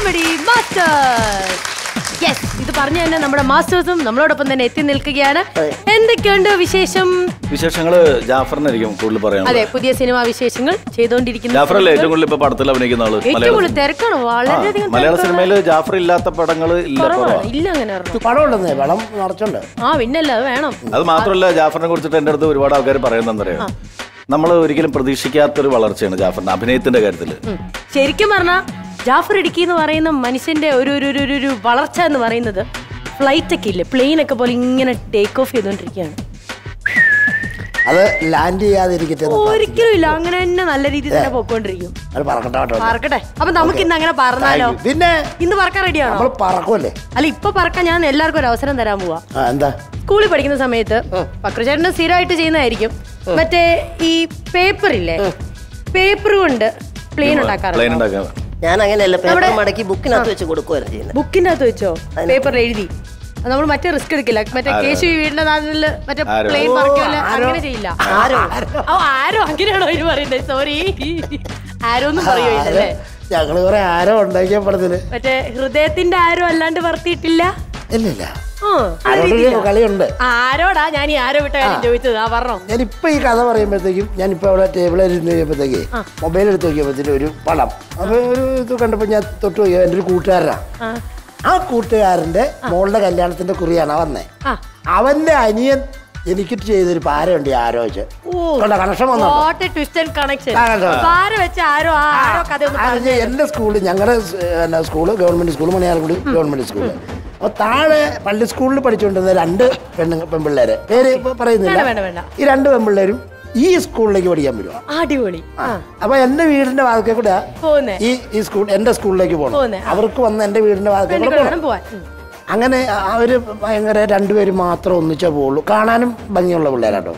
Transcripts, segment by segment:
Comedy masters yes ഇത് പറഞ്ഞു തന്നെ നമ്മുടെ മാസ്റ്റേഴ്സും നമ്മളോടൊപ്പം തന്നെ എത്തി നിൽക്കുകയാണ് എന്തൊക്കെയുണ്ട് വിശേഷം വിശേഷങ്ങള് ജാഫറിനായിരിക്കും കൂടുതൽ പറയാൻ അതെ പുതിയ സിനിമാ വിശേഷങ്ങൾ ചെയ്തുകൊണ്ടിരിക്കുന്ന ജാഫറല്ലേ ഏറ്റവും കൂടുതൽ ഇപ്പൊ പടത്തിൽ അഭിനയിക്കുന്ന ആള് ഏറ്റവും മലയാള കൂടുതൽ തിരക്കാണ് വളരെയധികം മലയാള തിരക്കുള്ള- സിനിമയിൽ ജാഫർ ഇല്ലാത്ത പടങ്ങൾ ഇല്ല കുറവാണ് കുറവാ ഇല്ല അങ്ങനെ ഒരെണ്ണം. പടം ഉണ്ടെന്നേ പടം നിറച്ചുണ്ട് ആ പിന്നല്ല അത് വേണം അത് മാത്രമല്ല ജാഫറിനെ കുറിച്ചിട്ട് എന്റെ അടുത്ത് ഒരുപാട് ആൾക്കാർ പറയുന്നറിയാം നമ്മൾ ഒരിക്കലും പ്രതീക്ഷിക്കാത്തൊരു വളർച്ചയാണ് ജാഫറിന്റെ അഭിനയത്തിന്റെ കാര്യത്തിൽ ഉം. ശരിക്കും പറഞ്ഞാൽ ജാഫർ ഇടുക്കി എന്ന് പറയുന്ന മനുഷ്യന്റെ ഒരു ഒരു ഒരു- ഒരു ഒരു വളർച്ച എന്ന് പറയുന്നത് ഫ്ലൈറ്റ് ഒക്കെ ഇല്ലേ പ്ലെയിൻ ഒക്കെ പോലെ ഇങ്ങനെ ടേക്ക് ഓഫ് ചെയ്തുകൊണ്ടിരിക്കുകയാണ് അത് ലാൻഡ് ചെയ്യാതിരിക്കട്ടെ എന്ന് ഒരിക്കലും ഇല്ല അങ്ങനെ തന്നെ നല്ല രീതിയിൽ തന്നെ പോയിക്കൊണ്ടിരിക്കും അത് പറക്കട്ടെ കേട്ടോ പറക്കട്ടെ അപ്പൊ നമുക്ക് ഇന്ന് അങ്ങനെ പറഞ്ഞാലോ പിന്നെ ഇന്ന് പറക്കാൻ റെഡിയാണോ നമ്മൾ പറക്കുമല്ലേ അല്ല ഇപ്പൊ പറക്കാൻ ഞാൻ എല്ലാവർക്കും ഒരു അവസരം തരാൻ പോവാ ആ എന്താ സ്കൂളിൽ പഠിക്കുന്ന സമയത്ത് പക്രചേട്ടന് സ്ഥിരമായിട്ട് ചെയ്യുന്നതായിരിക്കും മറ്റേ ഈ പേപ്പർ ഇല്ലേ പേപ്പർ കൊണ്ട് പ്ലെയിൻ പ്ലെയിൻ ഉണ്ടാക്കാറുണ്ട് ഉണ്ടാക്കാൻ ഞാൻ അങ്ങനെയല്ല പേപ്പർ മടക്കി ബുക്കിനകത്ത് വെച്ച് കൊടുക്കുവായിരുന്നു ചെയ്യുന്നത് ബുക്കിന്റെ അകത്ത് വെച്ചോ പേപ്പറിൽ എഴുതി നമ്മൾ മറ്റേ റിസ്ക് എടുക്കില്ല മറ്റേ കേശു വീടിന്റെ നാട്ടിൽ മറ്റേ ആരോ. പ്ലെയിൻ പറക്കില്ല അങ്ങനെ ചെയ്യില്ല ആരോ ഓ ആരോ അങ്ങനെയാണോ ഇത് പറയുന്നത് സോറി ആരോ ഒന്നും പറയുമോ ഇല്ലല്ലേ ഞങ്ങള് കുറെ ആരോ ഉണ്ടാക്കിയ പടത്തില് മറ്റേ ഹൃദയത്തിന്റെ ആരോ അല്ലാണ്ട് വർത്തിയിട്ടില്ല ഇല്ലില്ല ആ, ആ ആരോടൊരു രീതിയിലാ. കളിയുണ്ട് ആരോടാ ഞാൻ ഈ ആരോ വിട്ട കാര്യം ചോദിച്ചത് ആ പറഞ്ഞോ ഞാനിപ്പോ ഈ കഥ പറയുമ്പോഴത്തേക്കും ഞാനിപ്പോ അവിടെ ടേബിളിൽ ഇരുന്ന് കഴിയുമ്പോഴത്തേക്ക് മൊബൈൽ എടുത്ത് നോക്കിയപ്പോഴത്തേക്കും ഒരു പടം അപ്പൊ ഒരു ഇത് കണ്ടപ്പോ ഞാൻ തൊട്ട് നോക്കിയ എൻ്റെ ഒരു കൂട്ടുകാരനാ ആ. ആ കൂട്ടുകാരന്റെ മോളുടെ കല്യാണത്തിന്റെ കുറിയാണ് വന്നേ ആ. അവന്റെ അനിയൻ എനിക്ക് ചെയ്തൊരു പാരയുണ്ട് ഈ ആരോച് കണ്ട കണക്ഷൻ വന്നോ what a twist and connection ആ, കണ്ടോ? പാര വെച്ച ആരോ ആ ആരോ കഥ ഒന്ന് പറഞ്ഞു എന്റെ സ്കൂള് ഞങ്ങളുടെ school government school Maniyarkudi government school അപ്പൊ താഴെ പള്ളി സ്കൂളിൽ പഠിച്ചുകൊണ്ടിരുന്ന രണ്ട് പെണ്ണുങ്ങ പെൺപിള്ളേര് പേര് ഇപ്പൊ പറയുന്നില്ല വേണ്ട, വേണ്ട, ഈ രണ്ട് പെൺപിള്ളേരും ഈ സ്കൂളിലേക്ക് പഠിക്കാൻ വരുവാ അടിപൊളി ആ അപ്പൊ എന്റെ വീടിന്റെ വാതിക്കെ കൂടെ പോന്നേ ഈ ഈ സ്കൂൾ എന്റെ സ്കൂളിലേക്ക് പോന്നെ, പോകണം ആ. അവർക്ക് വന്ന് എന്റെ വീടിന്റെ വാതിക്കെ കൂടെ പെണ്ണുങ്ങൾ പോകണം വേണം പോവാൻ ഉം. അങ്ങനെ അവര് ഭയങ്കര രണ്ടുപേരും മാത്രം ഒന്നിച്ചേ പോവുള്ളൂ കാണാനും ഭംഗിയുള്ള പിള്ളേരാട്ടോ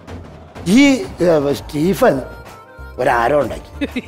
ഈ ഏ, സ്റ്റീഫൻ ഒരാരോ ഉണ്ടാക്കി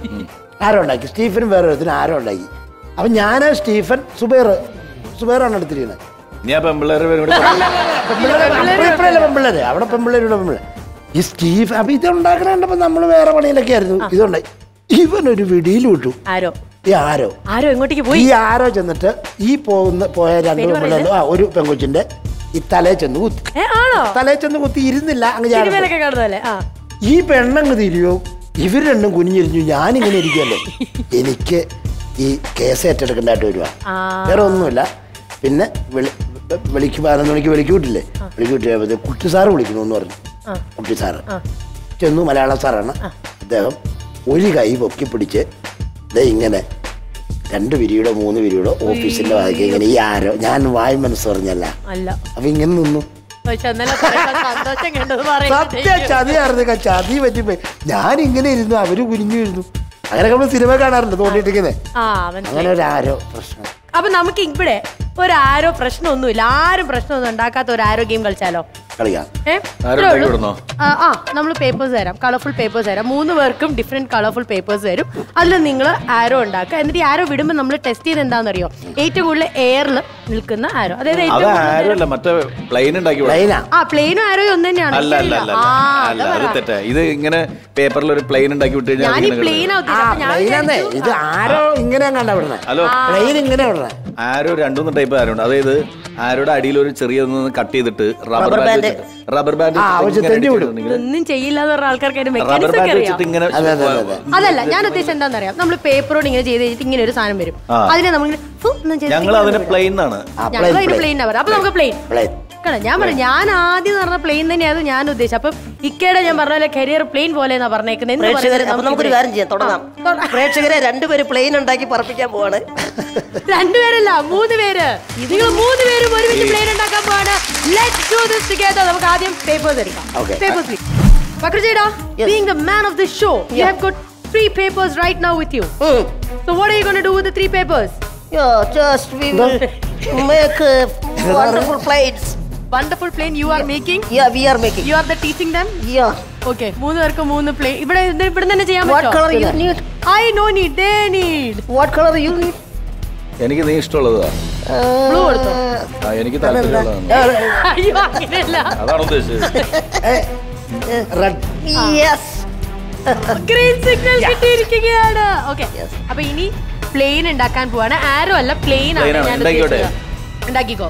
ആരോ ഉണ്ടാക്കി സ്റ്റീഫനും വേറെ ഒരുത്തിന് ആരോ ഉണ്ടാക്കി അപ്പൊ ഞാൻ സ്റ്റീഫൻ സുബൈർ സുബൈറാണ് എടുത്തിരിക്കുന്നത് ഇനി ആ പെമ്പിള്ളേരെ പേരും കൂടി പറ. ഇപ്പോഴല്ലേ പെമ്പിള്ളേര് അവിടെ പെമ്പിള്ളേരുടെ പെമ്പിള്ളേർ ഈ സ്റ്റീഫ് അപ്പൊ ഇത് ഉണ്ടാക്കണപ്പോ നമ്മൾ വേറെ പണിയിലൊക്കെ ആയിരുന്നു ഇതുണ്ടായി ഇവനൊരു വിടിയിൽ വിട്ടു ആരോ ഈ ആരോ ആരോ എങ്ങോട്ടേക്ക് പോയി ഈ ആരോ ചെന്നിട്ട് ഈ പോകുന്ന പോയ രണ്ട് പെൺപിള്ളേരും ആ ഒരു പെങ്കൊച്ചിന്റെ ഈ തലയിൽ ചെന്ന് കുത്തി ഏ ആണോ തലയിൽ ചെന്ന് കുത്തി ഇരുന്നില്ല അങ്ങ് ചാടി സിനിമയിലൊക്കെ കാണുന്നതല്ലേ ആ ഈ പെണ്ണങ്ങ് തിരിയോ ഇവർ രണ്ടും കുനിഞ്ഞിരിഞ്ഞു ഞാനിങ്ങനെ ഇരിക്കുമല്ലോ എനിക്ക് ഈ കേസ് ഏറ്റെടുക്കേണ്ടതായിട്ട് വരുവാ ആ. വേറെ ഒന്നുമില്ല പിന്നെ വിളി വിളിക്ക് പതിനൊന്ന് മണിക്ക് വിളിക്ക് വിട്ടില്ലേ വിളിക്ക് വിട്ട് കുട്ടി സാറ് വിളിക്കുന്നു എന്ന് പറഞ്ഞു കുട്ടി സാറ് ചെന്നു മലയാളം സാറാണ് അദ്ദേഹം ഒരു കൈ പൊക്കി പിടിച്ച് ദേ ഇങ്ങനെ രണ്ട് പിരിയുടെ മൂന്ന് പിരിയുടെ ഓഫീസിന്റെ വായിക്ക് ഇങ്ങനെ ഈ ആരോ ഞാൻ വായ് മനസ്സ് പറഞ്ഞല്ല അല്ല അപ്പൊ ഇങ്ങനെ നിന്നു പക്ഷെ എന്നാലും പറയുമ്പോ സന്തോഷം കണ്ടത് സത്യ ചതിയായിരുന്നു ചതി പറ്റിപ്പോയി ഞാൻ ഇങ്ങനെ ഇരുന്നു അവര് കുനിഞ്ഞു ഇരുന്നു അങ്ങനെ നമ്മൾ സിനിമ കാണാറുണ്ട് തോണ്ടിട്ടിരിക്കുന്നത് ആ മനസ്സിലായി അങ്ങനെ ഒരു ആരോ പ്രശ്നം അപ്പൊ നമുക്ക് ഇവിടെ ഒരു ആരോ പ്രശ്നമൊന്നുമില്ല ആരും പ്രശ്നമൊന്നും ഉണ്ടാക്കാത്ത ഒരു ആരോ ഗെയിം കളിച്ചാലോ കളിക്കാം ഏ? ആരോ ഇത്രേ ഉണ്ടാക്കി ഉള്ളൂ. വിടണോ? ആ, ആ നമ്മൾ പേപ്പേഴ്സ് തരാം കളർഫുൾ പേപ്പേഴ്സ് തരാം മൂന്ന് പേർക്കും ഡിഫറെന്റ് കളർഫുൾ പേപ്പേഴ്സ് തരും അതിൽ നിങ്ങൾ ആരോ ഉണ്ടാക്കുക എന്നിട്ട് ഈ ആരോ വിടുമ്പോൾ നമ്മൾ ടെസ്റ്റ് ചെയ്ത് എന്താണെന്നറിയോ ഏറ്റവും കൂടുതൽ എയറിൽ നിൽക്കുന്ന ആരോ അതായത് അത് ഏറ്റവും കൂടുതൽ ആരും അല്ല മറ്റേ പ്ലെയിൻ ഉണ്ടാക്കി വിടണം. ലൈനാ ആ പ്ലെയിനും ആരോ ഒന്ന് തന്നെയാണ് അല്ല അല്ല അല്ല ആ, അല്ല അതാ അത് പറ. തെറ്റാ ഇത് ഇങ്ങനെ പേപ്പറിൽ ഒരു പ്ലെയിൻ ഉണ്ടാക്കി വിട്ട് കഴിഞ്ഞാൽ ഞാൻ ഈ അതിങ്ങനെ പ്ലെയിൻ കിടക്കും. ആ ഞാൻ പ്ലെയിനാന്നേ വിചാരിച്ചു, ഇത് ആരോ ഇങ്ങനെ കണ്ട വിടണേ ഹലോ പ്ലെയിൻ ഇങ്ങനെ വിടണേ ആരോ രണ്ടുമൂന്ന് ടൈപ്പ് ആരുണ്ട് അതായത് ആരോടെ അടിയിൽ ഒരു ചെറിയ കട്ട് ചെയ്തിട്ട് rubber Rubber band band. Rubber band ആ, വെച്ച് തെണ്ടി വിടും. ഇതൊന്നും ചെയ്യില്ല എന്ന് പറഞ്ഞ ആൾക്കാർക്ക് അതിന്റെ റബ്ബർ മെക്കാനിക്സ് ഒക്കെ ബാൻഡ് അറിയാം വെച്ചിട്ട് ഇങ്ങനെ അതെ അതെ അതെ അതെ അതല്ല ഞാൻ ഉദ്ദേശിച്ചത് എന്താണെന്നറിയാം നമ്മൾ പേപ്പറോട് ഇങ്ങനെ ചെയ്ത് കഴിഞ്ഞിട്ട് ഇങ്ങനെ ഒരു സാധനം വരും ആ. അതിനെ നമ്മൾ ഞങ്ങൾ അതിനെ പ്ലെയിൻ എന്നാണ് ആ ഞങ്ങൾ പ്ലെയിൻ അതിന് പ്ലെയിൻ പറയാം അപ്പൊ നമുക്ക് പ്ലെയിൻ പ്ലെയിൻ കണ്ട ഞാൻ പറഞ്ഞു ഞാൻ ആദ്യം പറഞ്ഞ പ്ലെയിൻ തന്നെയാണ് ഞാൻ ഉദ്ദേശിച്ചത് അപ്പം ഇക്കയുടെ ഞാൻ പറഞ്ഞ പോലെ കരിയർ പ്ലെയിൻ പോലെ എന്നാ പറഞ്ഞേക്കുന്നത് എന്ന് പ്രേക്ഷകരെ പറയുന്നത് അപ്പൊ നമുക്കൊരു കാര്യം ചെയ്യാം തുടങ്ങാം പ്രേക്ഷകരെ രണ്ടുപേര് പ്ലെയിൻ ഉണ്ടാക്കി പറപ്പിക്കാൻ പോവാണ് രണ്ടുപേരല്ല മൂന്ന് പേര് നിങ്ങൾ മൂന്ന് പേരും ഒരുമിച്ച് പ്ലെയിൻ ഉണ്ടാക്കാൻ പോവാണ് ലെറ്റ്സ് ഡു ദിസ് ടുഗദർ നമുക്ക് ആദ്യം പേപ്പേഴ്സ് എടുക്കാം Okay. പേപ്പേഴ്സ് പ്ലീസ് പക്രജേടാ being the man of the show you have got three papers right now with you so what are you going to do with the three papers just we will make wonderful plates wonderful plane you are making yeah we are making you are the teaching them yeah okay മൂന്ന് പേർക്ക് മൂന്ന് plane ഇവിടെ ഇത് ഇവിടെ തന്നെ ചെയ്യാൻ what colour you പറ്റുമോ need I know need they need what colour you need എനിക്ക് നീ ഇഷ്ടമുള്ളതാ ബ്ലൂ കൊടുത്തോ ആ, എനിക്ക് താല്പര്യമുള്ളതാണ് അയ്യോ അങ്ങനെയല്ല അതാണ് ഉദ്ദേശിച്ചത് റെഡ് യെസ് ഗ്രീൻ സിഗ്നൽ കിട്ടിയിരിക്കുകയാണ് ഓക്കെ അപ്പൊ ഇനി പ്ലെയിൻ ഉണ്ടാക്കാൻ പോവാണ് ആരോ അല്ല പ്ലെയിൻ ആണ് Plain ആണ്. ഞാൻ ഉണ്ടാക്കിക്കോട്ടെ? ഉദ്ദേശിച്ചത്. ഉണ്ടാക്കിക്കോ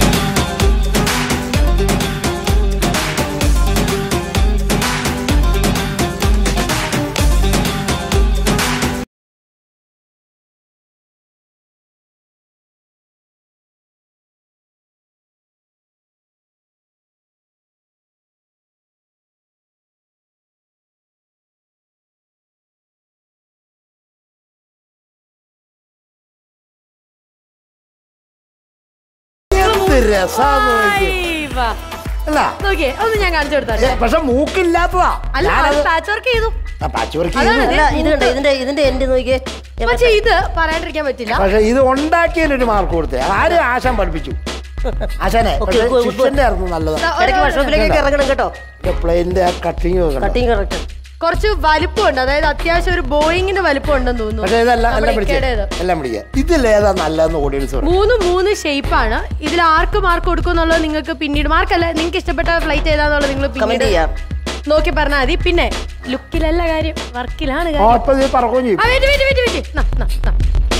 എന്ത് രസാന്ന് നോക്കിയേ. ആയി, വാ. അല്ല നോക്കിയേ ഒന്ന് ഞാൻ കാണിച്ചു ഏ, കൊടുത്താ പക്ഷെ മൂക്കില്ലാത്തതാ അല്ല ഞാനത് പാച്ച് വർക്ക് ചെയ്തു പാച്ച് വർക്ക് അതാണ് ചെയ്തു അല്ല ഇത് കണ്ടോ ഇതിന്റെ ഇതിന്റെ എൻഡ് നോക്കിയേ പക്ഷെ ഇത് പറയാണ്ടിരിക്കാൻ പറ്റില്ല പക്ഷെ ഇത് ഉണ്ടാക്കിയതിനൊരു മാർക്ക് കൊടുത്തേ ആരും ആശാൻ പഠിപ്പിച്ചു ആശാനെ Okay, പക്ഷേ good, good. ശിഷ്യന്റെ ആയിരുന്നു നല്ലതാ ദാ, ഒരു- ഇടയ്ക്ക് വർഷോപ്പിലേക്ക് ഇറങ്ങണം കേട്ടോ പ്ലെയിന്റെ ആ കട്ടിങ് കട്ടിങ് കറക്റ്റ് കുറച്ച് വലിപ്പമുണ്ട് അതായത് അത്യാവശ്യം ഒരു ബോയിങ്ങിന്റെ വലിപ്പം ഉണ്ടെന്ന് തോന്നുന്നു പക്ഷെ ഇതെല്ലാം നമ്മുടെ എല്ലാം പിടിച്ചേ ഇക്കയുടേത്. എല്ലാം പിടിക്കുക ഇതിലേതാ നല്ലതെന്ന് ഓഡിയൻസ് പറയും മൂന്ന് മൂന്ന് ഷേപ്പാണ് ഇതിൽ ആർക്ക് മാർക്ക് കൊടുക്കും എന്നുള്ളത് നിങ്ങൾക്ക് പിന്നീട് മാർക്കല്ല നിങ്ങൾക്ക് ഇഷ്ടപ്പെട്ട ഫ്ലൈറ്റ് ഏതാന്നുള്ളത് നിങ്ങൾ കമന്റ് പിന്നീട് ചെയ്യാം നോക്കി പറഞ്ഞാൽ മതി പിന്നെ ലുക്കിലല്ല കാര്യം വർക്കിലാണ് ആ, കാര്യം അപ്പൊ ഇത് പറക്കുകയും ചെയ്യും ആ, wait, wait, wait, wait. നാ, നാ, നാ.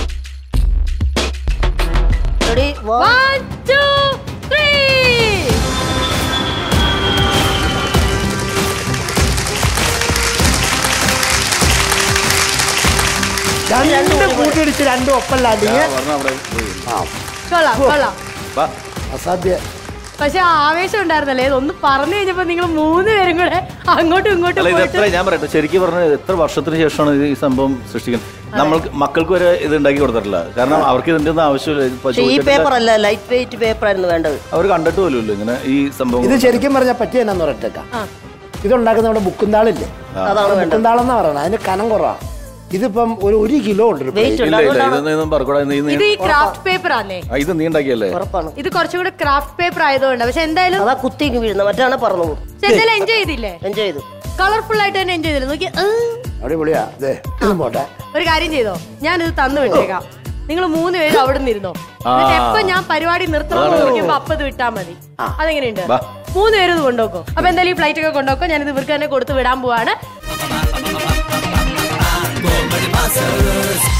Ready One, two, three. രണ്ടും കൂട്ടിയിടിച്ച് രണ്ടും ഒപ്പല്ലാണ്ടിങ് പറഞ്ഞ അവിടെ പോയി. ആ കൊള്ളാം കൊള്ളാം വാ. അസാധ്യ പക്ഷെ ആവേശം ഉണ്ടായിരുന്നല്ലേ ഇതൊന്ന് പറഞ്ഞു കഴിഞ്ഞപ്പോ നിങ്ങൾ മൂന്ന് പേരും കൂടെ അങ്ങോട്ടും ഇങ്ങോട്ടും അല്ല ഇത് പോയിട്ട് എത്ര ഞാൻ പറയട്ടെ ശരിക്കും പറഞ്ഞ എത്ര വർഷത്തിന് ശേഷമാണ് ഇത് ഈ സംഭവം സൃഷ്ടിക്കുന്നത് നമ്മൾക്ക് മക്കൾക്ക് വരെ ഇത് ഉണ്ടാക്കി കൊടുത്തിട്ടില്ല കാരണം അവർക്ക് ഇതിന്റെ ഒന്നും ആവശ്യമില്ല ഇത് ഇപ്പൊ പക്ഷേ ഈ ചോദിച്ചിട്ട് പേപ്പർ അല്ല ലൈറ്റ് വെയിറ്റ് പേപ്പർ ആയിരുന്നു വേണ്ടത് അവർ കണ്ടിട്ട് പോലുമില്ല ഇങ്ങനെ ഈ സംഭവം ഇത് ശരിക്കും പറഞ്ഞാൽ പറ്റിയ എന്നാന്ന് പറയട്ടേക്കാം ആ. ഇതുണ്ടാക്കുന്ന നമ്മുടെ ബുക്കുംതാളില്ലേ അതാണ് വേണ്ടത് ബുക്കുംതാളെന്നാ പറയണത് അതിന് കനം കുറവാണ് ഇതിപ്പം ഒരു ഒരു കിലോ ഉണ്ട് ഒരു വെയിറ്റ് plate. ഉണ്ട് ഇല്ല ഇല്ല അതുകൊണ്ടാണ് ഇതൊന്നും പറക്കൂടാ ഇത് നീ- ഇത് ഈ ക്രാഫ്റ്റ് പേപ്പർ ആണേ ആ, ഇത് നീ ഉണ്ടാക്കിയല്ലേ ഉറപ്പാണ് ഇത് കുറച്ചും കൂടെ ക്രാഫ്റ്റ് പേപ്പർ ആയതുകൊണ്ട് പക്ഷെ എന്തായാലും അതാ കുത്തിക്ക് വീഴുന്ന മറ്റാണ് പറഞ്ഞു പോകും പക്ഷെ എന്തായാലും എൻജോയ് ചെയ്തില്ലേ എൻജോയ് ചെയ്തു കളർഫുൾ ആയിട്ട് തന്നെ എൻജോയ് ചെയ്തില്ല നോക്കി അടിപൊളിയാ അതെ ഇതും പോട്ടെ ഒരു കാര്യം ചെയ്തോ ഞാനിത് തന്നു വിട്ടേക്കാം നിങ്ങൾ മൂന്ന് പേരും അവിടെ നിന്നിരുന്നോ എന്നിട്ട് എപ്പോ ഞാൻ പരിപാടി നിർത്തണമെന്ന് ചോദിക്കുമ്പോ അപ്പൊ ഇത് വിട്ടാ മതി അതെങ്ങനെയുണ്ട് വാ. മൂന്ന് പേരും ഇത് കൊണ്ടുപോക്കോ അപ്പൊ എന്തായാലും ഈ ഫ്ലൈറ്റ് ഒക്കെ കൊണ്ടുപോക്കോ ഞാനിത് ഇവർക്ക് തന്നെ കൊടുത്ത് വിടാൻ പോവാണ്